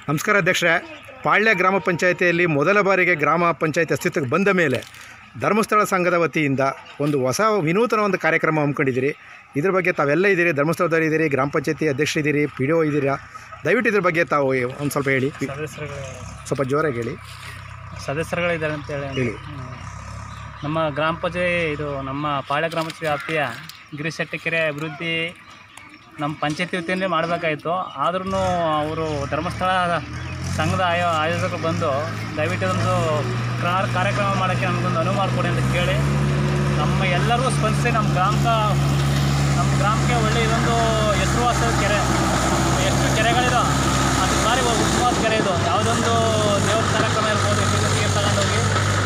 ನಮಸ್ಕಾರ ಅಧ್ಯಕ್ಷರೇ ಪಾಳ್ಯ ಗ್ರಾಮ ಪಂಚಾಯಿತಿಯಲ್ಲಿ ಮೊದಲ ಬಾರಿಗೆ ಗ್ರಾಮ ಪಂಚಾಯತಿ ಅಸ್ತಿತ್ವಕ್ಕೆ ಬಂದ ಮೇಲೆ ಧರ್ಮಸ್ಥಳ ಸಂಘದ ವತಿಯಿಂದ ಒಂದು ಹೊಸ ವಿನೂತನ ಒಂದು ಕಾರ್ಯಕ್ರಮ ಹಮ್ಮಿಕೊಂಡಿದ್ದೀರಿ ಇದ್ರ ಬಗ್ಗೆ ತಾವೆಲ್ಲ ಇದ್ದೀರಿ ಧರ್ಮಸ್ಥಳದವ್ರು ಇದ್ದೀರಿ ಗ್ರಾಮ ಪಂಚಾಯತಿ ಅಧ್ಯಕ್ಷರಿದ್ದೀರಿ ಪಿ ಡಿ ಒ ಇದ್ದೀರಾ ದಯವಿಟ್ಟು ಇದ್ರ ಬಗ್ಗೆ ತಾವು ಒಂದು ಸ್ವಲ್ಪ ಹೇಳಿ ಸದಸ್ಯರುಗಳು ಸ್ವಲ್ಪ ಜೋರಾಗಿ ಹೇಳಿ ಸದಸ್ಯರುಗಳಿದ್ದಾರೆ ಅಂತೇಳಿ ಹೇಳಿ. ಹ್ಮ್. ನಮ್ಮ ಗ್ರಾಮ ಪಂಚಾಯತಿ ಇದು ನಮ್ಮ ಪಾಳ್ಯ ಗ್ರಾಮ ಪಂಚಾಯತಿ ವ್ಯಾಪ್ತಿಯ ಗಿರಿಶೆಟ್ಟಿಕೆರೆ ಅಭಿವೃದ್ಧಿ ನಮ್ಮ ಪಂಚಾಯತಿ ವತಿಯಿಂದ ಮಾಡಬೇಕಾಯಿತು ಆದ್ರೂ ಅವರು ಧರ್ಮಸ್ಥಳ ಸಂಘದ ಆಯೋ ಆಯೋಜಕರು ಬಂದು ದಯವಿಟ್ಟು ಇದೊಂದು ಕ್ರಾ- ಕಾರ್ಯಕ್ರಮ ಮಾಡೋಕ್ಕೆ ನಮಗೊಂದು ಅನುವು ಮಾಡಿಕೊಡಿ ಅಂತ ಕೇಳಿ ನಮ್ಮ ಎಲ್ಲರೂ ಸ್ಪಂದಿಸಿ ನಮ್ಮ ಗ್ರಾಮಕ್ಕೆ ನಮ್ಮ ಗ್ರಾಮಕ್ಕೆ ಒಳ್ಳೆ ಇದೊಂದು ಹೆಸರುವಾಸದ ಕೆರೆ ಎಷ್ಟು ಕೆರೆಗಳಿದೋ ಅದು ಬಾರಿ ಉತ್ತಮವಾದ ಕೆರೆ ಇದು ಯಾವುದೊಂದು ದೇವ್ರ ಕಾರ್ಯಕ್ರಮ ಇರ್ಬೋದು ಇದಕ್ಕೆ ನೀರು ತಗೊಂಡೋಗಿ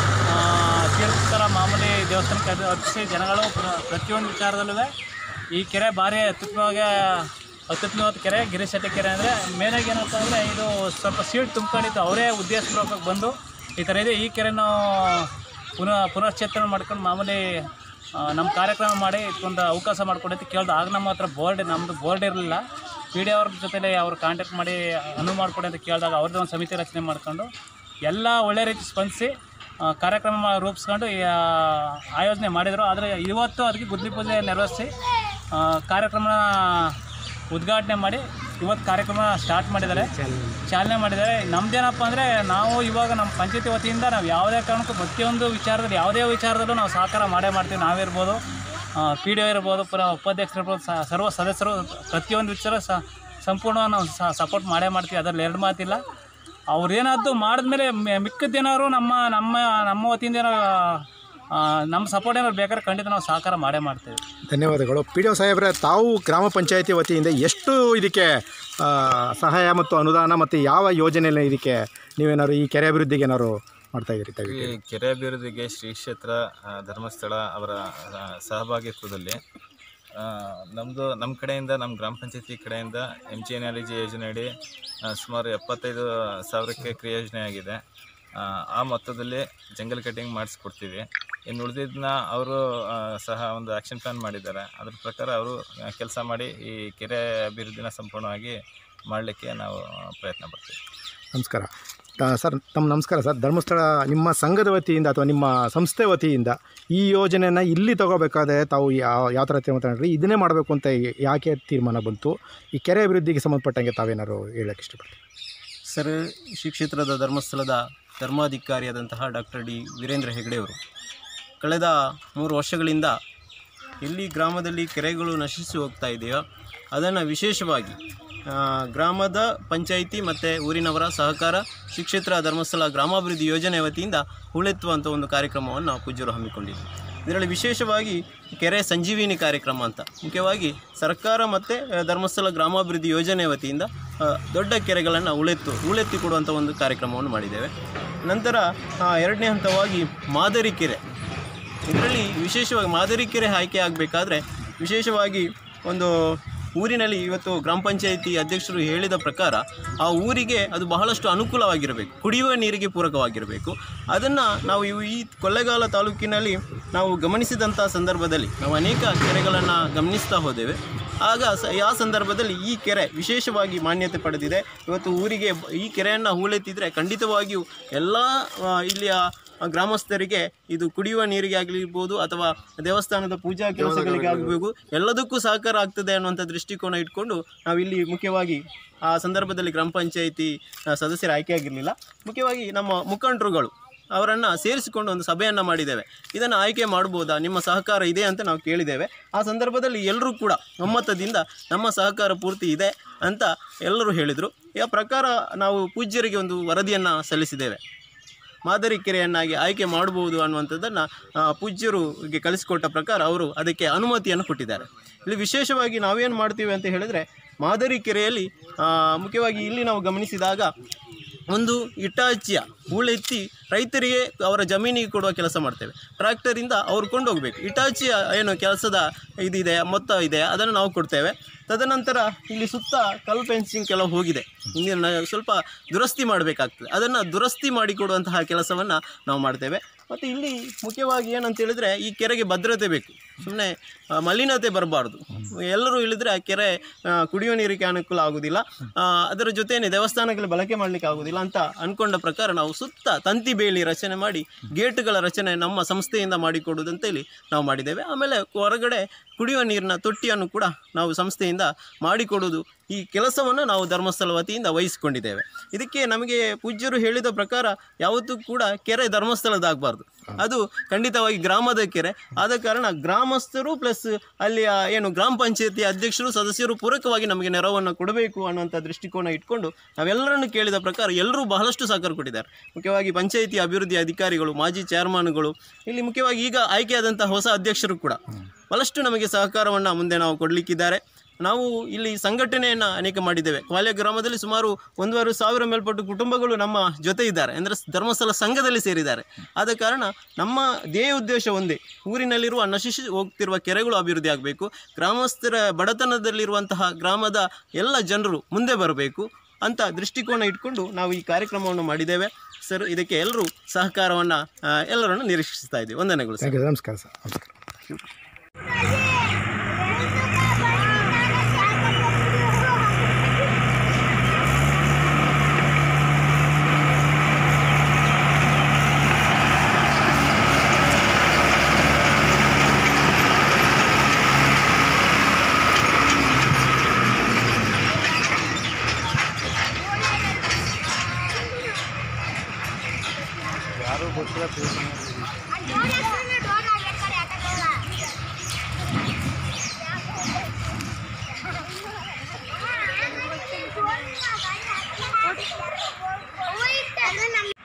ತೀರ್ಥರ ಮಾಮೂಲಿ ದೇವಸ್ಥಾನಕ್ಕೆ ಅದು ಅರ್ಪಿಸಿ ಜನಗಳು ಪ್ರ- ಪ್ರತಿಯೊಂದು ವಿಚಾರದಲ್ಲೂ ಈ ಕೆರೆ ಭಾರಿ ಅತ್ಯುತ್ತಮವಾಗಿ ಅತ್ಯುತ್ತಮವಾದ ಕೆರೆ ಗಿರಿಶೆಟ್ಟಿ ಕೆರೆ ಅಂದರೆ ಮೇನಾಗಿ ಏನಂತ ಅಂದರೆ ಇದು ಸ್ವಲ್ಪ ಸೀಟ್ ತುಂಬ್ಕೊಂಡಿತ್ತು ಅವರೇ ಉದ್ದೇಶಪೂರ್ವಕವಾಗಿ ಬಂದು ಈ ಥರ ಇದೆ ಈ ಕೆರೆನ ಪುನಃ ಪುನಶ್ಚೇತನ ಮಾಡ್ಕೊಂಡು ಮಾಮೂಲಿ ಆ, ನಮ್ಮ ಕಾರ್ಯಕ್ರಮ ಮಾಡಿ ಇದಕ್ಕೊಂದು ಅವಕಾಶ ಮಾಡ್ಕೊಡೈತಿ ಕೇಳ್ದು ಆಗ ನಮ್ಮ ಹತ್ರ ಬೋರ್ಡ್ ನಮ್ಮದು ಬೋರ್ಡ್ ಇರಲಿಲ್ಲ ಪಿ ಡಿ ಅವ್ರ ಜೊತೆಲೆ ಅವ್ರು ಕಾಂಟ್ಯಾಕ್ಟ್ ಮಾಡಿ ಅನುವು ಮಾಡಿಕೊಡಿ ಅಂತ ಕೇಳಿದಾಗ ಅವ್ರದ್ದು ಒಂದು ಸಮಿತಿ ರಚನೆ ಮಾಡ್ಕೊಂಡು ಎಲ್ಲ ಒಳ್ಳೆ ರೀತಿ ಸ್ಪಂದಿಸಿ ಆ, ಕಾರ್ಯಕ್ರಮ ಮಾ- ರೂಪಿಸ್ಕೊಂಡು ಈ, ಆ, ಆಯೋಜನೆ ಮಾಡಿದರು ಆದರೆ ಇವತ್ತು ಅದಕ್ಕೆ ಗುದ್ಲಿ ಪೂಜೆ ನೆರವೇರಿಸಿ ಆ, ಕಾರ್ಯಕ್ರಮ ಉದ್ಘಾಟನೆ ಮಾಡಿ ಇವತ್ತು ಕಾರ್ಯಕ್ರಮ ಸ್ಟಾರ್ಟ್ ಮಾಡಿದ್ದಾರೆ ಚಾಲನೆ ಮಾಡಿದ್ದಾರೆ ನಮ್ದೇನಪ್ಪ ಅಂದರೆ ನಾವು ಇವಾಗ ನಮ್ಮ ಪಂಚಾಯತಿ ವತಿಯಿಂದ ನಾವು ಯಾವುದೇ ಕಾರಣಕ್ಕೂ ಪ್ರತಿಯೊಂದು ವಿಚಾರದಲ್ಲಿ ಯಾವುದೇ ವಿಚಾರದಲ್ಲೂ ನಾವು ಸಹಕಾರ ಮಾಡೇ ಮಾಡ್ತೀವಿ ನಾವಿರ್ಬೋದು ಪಿ ಡಿ ಒ ಇರ್ಬೋದು ಪುರ ಉಪಾಧ್ಯಕ್ಷರು ಇರ್ಬೋದು ಸ- ಸರ್ವ ಸದಸ್ಯರು ಪ್ರತಿಯೊಂದು ವಿಚಾರ ಸ ಸಂಪೂರ್ಣವಾಗಿ ನಾವು ಸಪೋರ್ಟ್ ಮಾಡೇ ಮಾಡ್ತೀವಿ ಅದರಲ್ಲಿ ಎರಡು ಮಾತಿಲ್ಲ ಅವ್ರೇನಾದ್ದು ಮಾಡಿದ್ಮೇಲೆ ಮೆ- ಮಿಕ್ಕದ್ದೇನಾದ್ರು ನಮ್ಮ ನಮ್ಮ ನಮ್ಮ ವತಿಯಿಂದ ಏನಾರು ಆ, ನಮ್ಮ ಸಪೋರ್ಟ್ ಏನಾದ್ರು ಬೇಕಾದ್ರೆ ಖಂಡಿತ ನಾವು ಸಹಕಾರ ಮಾಡೇ ಮಾಡ್ತೀವಿ ಧನ್ಯವಾದಗಳು ಪಿ ಡಿ ಒ ಸಾಹೇಬ್ರೆ ತಾವು ಗ್ರಾಮ ಪಂಚಾಯತಿ ವತಿಯಿಂದ ಎಷ್ಟು ಇದಕ್ಕೆ ಆ, ಸಹಾಯ ಮತ್ತು ಅನುದಾನ ಮತ್ತು ಯಾವ ಯೋಜನೆಯಲ್ಲಿ ಇದಕ್ಕೆ ನೀವೇನಾದ್ರು ಈ ಕೆರೆ ಅಭಿವೃದ್ಧಿಗೆ ಏನಾದ್ರು ಮಾಡ್ತಾ ಇದ್ದೀರಿ ಈ ತಾವು ಕೆರೆ ಅಭಿವೃದ್ಧಿಗೆ ಶ್ರೀ ಕ್ಷೇತ್ರ ಆ, ಧರ್ಮಸ್ಥಳ ಅವರ ಆ, ಸಹಭಾಗಿತ್ವದಲ್ಲಿ ನಮ್ಮದು ನಮ್ಮ ಕಡೆಯಿಂದ ನಮ್ಮ ಗ್ರಾಮ ಪಂಚಾಯತಿ ಕಡೆಯಿಂದ M G N L G ಯೋಜನೆಯಡಿ ಆ, ಸುಮಾರು ಎಪ್ಪತ್ತೈದು ಸಾವಿರಕ್ಕೆ ಕ್ರಿಯೋಜನೆ ಆಗಿದೆ ಆ, ಆ ಮೊತ್ತದಲ್ಲಿ ಜಂಗಲ್ ಕಟಿಂಗ್ ಮಾಡಿಸ್ಕೊಡ್ತೀವಿ ಇನ್ನು ಉಳಿದಿದ್ದನ್ನ ಅವರು ಸಹ ಒಂದು ಆ್ಯಕ್ಷನ್ ಪ್ಲ್ಯಾನ್ ಮಾಡಿದ್ದಾರೆ ಅದ್ರ ಪ್ರಕಾರ ಅವರು ಕೆಲಸ ಮಾಡಿ ಈ ಕೆರೆ ಅಭಿವೃದ್ಧಿನ ಸಂಪೂರ್ಣವಾಗಿ ಮಾಡಲಿಕ್ಕೆ ನಾವು ಪ್ರಯತ್ನ ಪಡ್ತೀವಿ ನಮಸ್ಕಾರ ತ- ಸರ್ ತಮ್ಮ ನಮಸ್ಕಾರ ಸರ್ ಧರ್ಮಸ್ಥಳ ನಿಮ್ಮ ಸಂಘದ ವತಿಯಿಂದ ಅಥವಾ ನಿಮ್ಮ ಸಂಸ್ಥೆ ವತಿಯಿಂದ ಈ ಯೋಜನೆಯನ್ನು ಇಲ್ಲಿ ತಗೋಬೇಕಾದ್ರೆ ತಾವು ಯಾವ ಯಾವ ಥರ ತೀರ್ಮಾನ ತಗೊಂಡ್ರಿ ಇದನ್ನೇ ಮಾಡಬೇಕು ಅಂತ ಯಾಕೆ ತೀರ್ಮಾನ ಬಂತು ಈ ಕೆರೆ ಅಭಿವೃದ್ಧಿಗೆ ಸಂಬಂಧಪಟ್ಟಂಗೆ ತಾವೇನಾದ್ರು ಹೇಳಕ್ಕೆ ಇಷ್ಟಪಡ್ತೀವಿ ಸರ್ ಶ್ರೀ ಕ್ಷೇತ್ರದ ಧರ್ಮಸ್ಥಳದ ಧರ್ಮಾಧಿಕಾರಿಯಾದಂತಹ ಡಾಕ್ಟರ್ ಡಿ ವೀರೇಂದ್ರ ಹೆಗಡೆಯವರು ಕಳೆದ ಮೂರು ವರ್ಷಗಳಿಂದ ಎಲ್ಲಿ ಗ್ರಾಮದಲ್ಲಿ ಕೆರೆಗಳು ನಶಿಸಿ ಹೋಗ್ತಾ ಇದೆಯೋ ಅದನ್ನು ವಿಶೇಷವಾಗಿ ಆ, ಗ್ರಾಮದ ಪಂಚಾಯಿತಿ ಮತ್ತು ಊರಿನವರ ಸಹಕಾರ ಶ್ರೀ ಕ್ಷೇತ್ರ ಧರ್ಮಸ್ಥಳ ಗ್ರಾಮಾಭಿವೃದ್ಧಿ ಯೋಜನೆ ವತಿಯಿಂದ ಹೂಳೆತ್ತುವಂಥ ಒಂದು ಕಾರ್ಯಕ್ರಮವನ್ನು ಪೂಜ್ಯರು ಹಮ್ಮಿಕೊಂಡಿದ್ದರು ಇದರಲ್ಲಿ ವಿಶೇಷವಾಗಿ ಕೆರೆ ಸಂಜೀವಿನಿ ಕಾರ್ಯಕ್ರಮ ಅಂತ ಮುಖ್ಯವಾಗಿ ಸರ್ಕಾರ ಮತ್ತು ಧರ್ಮಸ್ಥಳ ಗ್ರಾಮಾಭಿವೃದ್ಧಿ ಯೋಜನೆ ವತಿಯಿಂದ ಆ, ದೊಡ್ಡ ಕೆರೆಗಳನ್ನು ಉಳೆತ್ತು ಉಳೆತ್ತಿ ಕೊಡುವಂಥ ಒಂದು ಕಾರ್ಯಕ್ರಮವನ್ನು ಮಾಡಿದ್ದೇವೆ ನಂತರ ಆ, ಎರಡನೇ ಹಂತವಾಗಿ ಮಾದರಿ ಕೆರೆ ಇದರಲ್ಲಿ ವಿಶೇಷವಾಗಿ ಮಾದರಿ ಕೆರೆ ಆಯ್ಕೆ ಆಗಬೇಕಾದ್ರೆ ವಿಶೇಷವಾಗಿ ಒಂದು ಊರಿನಲ್ಲಿ ಇವತ್ತು ಗ್ರಾಮ ಪಂಚಾಯಿತಿ ಅಧ್ಯಕ್ಷರು ಹೇಳಿದ ಪ್ರಕಾರ ಆ ಊರಿಗೆ ಅದು ಬಹಳಷ್ಟು ಅನುಕೂಲವಾಗಿರಬೇಕು ಕುಡಿಯುವ ನೀರಿಗೆ ಪೂರಕವಾಗಿರಬೇಕು ಅದನ್ನು ನಾವು ಇವು ಈ ಕೊಳ್ಳೇಗಾಲ ತಾಲೂಕಿನಲ್ಲಿ ನಾವು ಗಮನಿಸಿದಂಥ ಸಂದರ್ಭದಲ್ಲಿ ನಾವು ಅನೇಕ ಕೆರೆಗಳನ್ನು ಗಮನಿಸ್ತಾ ಹೋದ್ದೇವೆ ಆಗ ಸ ಆ ಸಂದರ್ಭದಲ್ಲಿ ಈ ಕೆರೆ ವಿಶೇಷವಾಗಿ ಮಾನ್ಯತೆ ಪಡೆದಿದೆ ಇವತ್ತು ಊರಿಗೆ ಬ- ಈ ಕೆರೆಯನ್ನು ಹೂಳೆತ್ತಿದ್ರೆ ಖಂಡಿತವಾಗಿಯೂ ಎಲ್ಲ ಆ, ಇಲ್ಲಿಯ ಗ್ರಾಮಸ್ಥರಿಗೆ ಇದು ಕುಡಿಯುವ ನೀರಿಗೆ ಆಗಿರ್ಬೋದು ಅಥವಾ ದೇವಸ್ಥಾನದ ಪೂಜಾ ಕೆಲಸಗಳಿಗೆ ಆಗಬೇಕು ಎಲ್ಲದಕ್ಕೂ ಸಹಕಾರ ಆಗ್ತದೆ ಅನ್ನುವಂಥ ದೃಷ್ಟಿಕೋನ ಇಟ್ಕೊಂಡು ನಾವಿಲ್ಲಿ ಮುಖ್ಯವಾಗಿ ಆ ಸಂದರ್ಭದಲ್ಲಿ ಗ್ರಾಮ ಪಂಚಾಯಿತಿ ಸದಸ್ಯರು ಆಯ್ಕೆ ಆಗಿರಲಿಲ್ಲ ಮುಖ್ಯವಾಗಿ ನಮ್ಮ ಮುಖಂಡರುಗಳು ಅವರನ್ನು ಸೇರಿಸಿಕೊಂಡು ಒಂದು ಸಭೆಯನ್ನು ಮಾಡಿದ್ದೇವೆ ಇದನ್ನು ಆಯ್ಕೆ ಮಾಡ್ಬೋದಾ ನಿಮ್ಮ ಸಹಕಾರ ಇದೆ ಅಂತ ನಾವು ಕೇಳಿದ್ದೇವೆ ಆ ಸಂದರ್ಭದಲ್ಲಿ ಎಲ್ಲರೂ ಕೂಡ ಒಮ್ಮತದಿಂದ ನಮ್ಮ ಸಹಕಾರ ಪೂರ್ತಿ ಇದೆ ಅಂತ ಎಲ್ಲರೂ ಹೇಳಿದರು ಈ ಪ್ರಕಾರ ನಾವು ಪೂಜ್ಯರಿಗೆ ಒಂದು ವರದಿಯನ್ನು ಸಲ್ಲಿಸಿದ್ದೇವೆ ಮಾದರಿ ಕೆರೆಯನ್ನಾಗಿ ಆಯ್ಕೆ ಮಾಡಬಹುದು ಅನ್ನುವಂಥದ್ದನ್ನು ಆ, ಪೂಜ್ಯರಿಗೆ ಕಳಿಸಿಕೊಟ್ಟ ಪ್ರಕಾರ ಅವರು ಅದಕ್ಕೆ ಅನುಮತಿಯನ್ನು ಕೊಟ್ಟಿದ್ದಾರೆ ಇಲ್ಲಿ ವಿಶೇಷವಾಗಿ ನಾವೇನು ಮಾಡ್ತೀವಿ ಅಂತ ಹೇಳಿದರೆ ಮಾದರಿ ಕೆರೆಯಲ್ಲಿ ಆ, ಮುಖ್ಯವಾಗಿ ಇಲ್ಲಿ ನಾವು ಗಮನಿಸಿದಾಗ ಒಂದು ಇಟಾಚಿಯ ಹೂಳೆತ್ತಿ ರೈತರಿಗೆ ಅವರ ಜಮೀನಿಗೆ ಕೊಡುವ ಕೆಲಸ ಮಾಡ್ತೇವೆ ಟ್ರ್ಯಾಕ್ಟರಿಂದ ಅವ್ರು ಕೊಂಡೋಗ್ಬೇಕು ಇಟಾಚಿ ಏನು ಕೆಲಸದ ಇದಿದೆ ಮೊತ್ತ ಇದೆ ಅದನ್ನು ನಾವು ಕೊಡ್ತೇವೆ ತದನಂತರ ಇಲ್ಲಿ ಸುತ್ತ ಕಲ್ ಫೆನ್ಸಿಂಗ್ ಕೆಲವು ಹೋಗಿದೆ ಇಂದಿನ ಸ್ವಲ್ಪ ದುರಸ್ತಿ ಮಾಡಬೇಕಾಗ್ತದೆ ಅದನ್ನು ದುರಸ್ತಿ ಮಾಡಿಕೊಡುವಂತಹ ಕೆಲಸವನ್ನು ನಾವು ಮಾಡ್ತೇವೆ ಮತ್ತು ಇಲ್ಲಿ ಮುಖ್ಯವಾಗಿ ಏನಂತ ಹೇಳಿದರೆ ಈ ಕೆರೆಗೆ ಭದ್ರತೆ ಬೇಕು ಸುಮ್ಮನೆ ಮಲಿನತೆ ಬರಬಾರ್ದು ಎಲ್ಲರೂ ಇಳಿದ್ರೆ ಆ ಕೆರೆ ಆ, ಕುಡಿಯುವ ನೀರಿಗೆ ಅನುಕೂಲ ಆಗೋದಿಲ್ಲ ಆ, ಅದರ ಜೊತೆನೇ ದೇವಸ್ಥಾನಗಳಿಗೆ ಬಳಕೆ ಮಾಡಲಿಕ್ಕೆ ಆಗೋದಿಲ್ಲ ಅಂತ ಅಂದ್ಕೊಂಡ ಪ್ರಕಾರ ನಾವು ಸುತ್ತ ತಂತಿ ಬೇಲಿ ರಚನೆ ಮಾಡಿ ಗೇಟ್ಗಳ ರಚನೆ ನಮ್ಮ ಸಂಸ್ಥೆಯಿಂದ ಮಾಡಿಕೊಡುವುದಂತ ಹೇಳಿ ನಾವು ಮಾಡಿದ್ದೇವೆ ಆಮೇಲೆ ಹೊರಗಡೆ ಕುಡಿಯುವ ನೀರಿನ ತೊಟ್ಟಿಯನ್ನು ಕೂಡ ನಾವು ಸಂಸ್ಥೆಯಿಂದ ಮಾಡಿಕೊಡುವುದು ಈ ಕೆಲಸವನ್ನು ನಾವು ಧರ್ಮಸ್ಥಳ ವತಿಯಿಂದ ವಹಿಸಿಕೊಂಡಿದ್ದೇವೆ ಇದಕ್ಕೆ ನಮಗೆ ಪೂಜ್ಯರು ಹೇಳಿದ ಪ್ರಕಾರ ಯಾವತ್ತೂ ಕೂಡ ಕೆರೆ ಧರ್ಮಸ್ಥಳದಾಗಬಾರ್ದು ಅದು ಖಂಡಿತವಾಗಿ ಗ್ರಾಮದ ಕೆರೆ ಆದ ಕಾರಣ ಗ್ರಾಮಸ್ಥರು ಪ್ಲಸ್ ಅಲ್ಲಿಯ ಏನು ಗ್ರಾಮ ಪಂಚಾಯತಿ ಅಧ್ಯಕ್ಷರು ಸದಸ್ಯರು ಪೂರಕವಾಗಿ ನಮಗೆ ನೆರವನ್ನು ಕೊಡಬೇಕು ಅನ್ನುವಂಥ ದೃಷ್ಟಿಕೋನ ಇಟ್ಕೊಂಡು ನಾವೆಲ್ಲರನ್ನು ಕೇಳಿದ ಪ್ರಕಾರ ಎಲ್ಲರೂ ಬಹಳಷ್ಟು ಸಹಕಾರ ಕೊಟ್ಟಿದ್ದಾರೆ ಮುಖ್ಯವಾಗಿ ಪಂಚಾಯಿತಿ ಅಭಿವೃದ್ಧಿ ಅಧಿಕಾರಿಗಳು ಮಾಜಿ ಚೇರ್ಮನ್ಗಳು ಇಲ್ಲಿ ಮುಖ್ಯವಾಗಿ ಈಗ ಆಯ್ಕೆಯಾದಂಥ ಹೊಸ ಅಧ್ಯಕ್ಷರು ಕೂಡ ಬಹಳಷ್ಟು ನಮಗೆ ಸಹಕಾರವನ್ನು ಮುಂದೆ ನಾವು ಕೊಡಲಿಕ್ಕಿದ್ದಾರೆ ನಾವು ಇಲ್ಲಿ ಸಂಘಟನೆಯನ್ನು ಅನೇಕ ಮಾಡಿದ್ದೇವೆ ಕ್ವಾಲ್ಯ ಗ್ರಾಮದಲ್ಲಿ ಸುಮಾರು ಒಂದೂವರೆ ಸಾವಿರ ಮೇಲ್ಪಟ್ಟು ಕುಟುಂಬಗಳು ನಮ್ಮ ಜೊತೆ ಇದ್ದಾರೆ ಅಂದರೆ ಧರ್ಮಸ್ಥಳ ಸಂಘದಲ್ಲಿ ಸೇರಿದ್ದಾರೆ ಆದ ಕಾರಣ ನಮ್ಮ ಧ್ಯೇಯ ಉದ್ದೇಶ ಒಂದೇ ಊರಿನಲ್ಲಿರುವ ನಶಿಸಿ ಹೋಗ್ತಿರುವ ಕೆರೆಗಳು ಅಭಿವೃದ್ಧಿ ಆಗಬೇಕು ಗ್ರಾಮಸ್ಥರ ಬಡತನದಲ್ಲಿರುವಂತಹ ಗ್ರಾಮದ ಎಲ್ಲ ಜನರು ಮುಂದೆ ಬರಬೇಕು ಅಂತ ದೃಷ್ಟಿಕೋನ ಇಟ್ಕೊಂಡು ನಾವು ಈ ಕಾರ್ಯಕ್ರಮವನ್ನು ಮಾಡಿದ್ದೇವೆ ಸರ್ ಇದಕ್ಕೆ ಎಲ್ಲರೂ ಸಹಕಾರವನ್ನು ಎಲ್ಲರನ್ನು ನಿರೀಕ್ಷಿಸ್ತಾ ಇದ್ದೀವಿ ವಂದನೆಗಳು ಸರ್ ಥ್ಯಾಂಕ್ ಯು ನಮಸ್ಕಾರ ಸರ್ ನಮಸ್ಕಾರ ನಮ್ಮ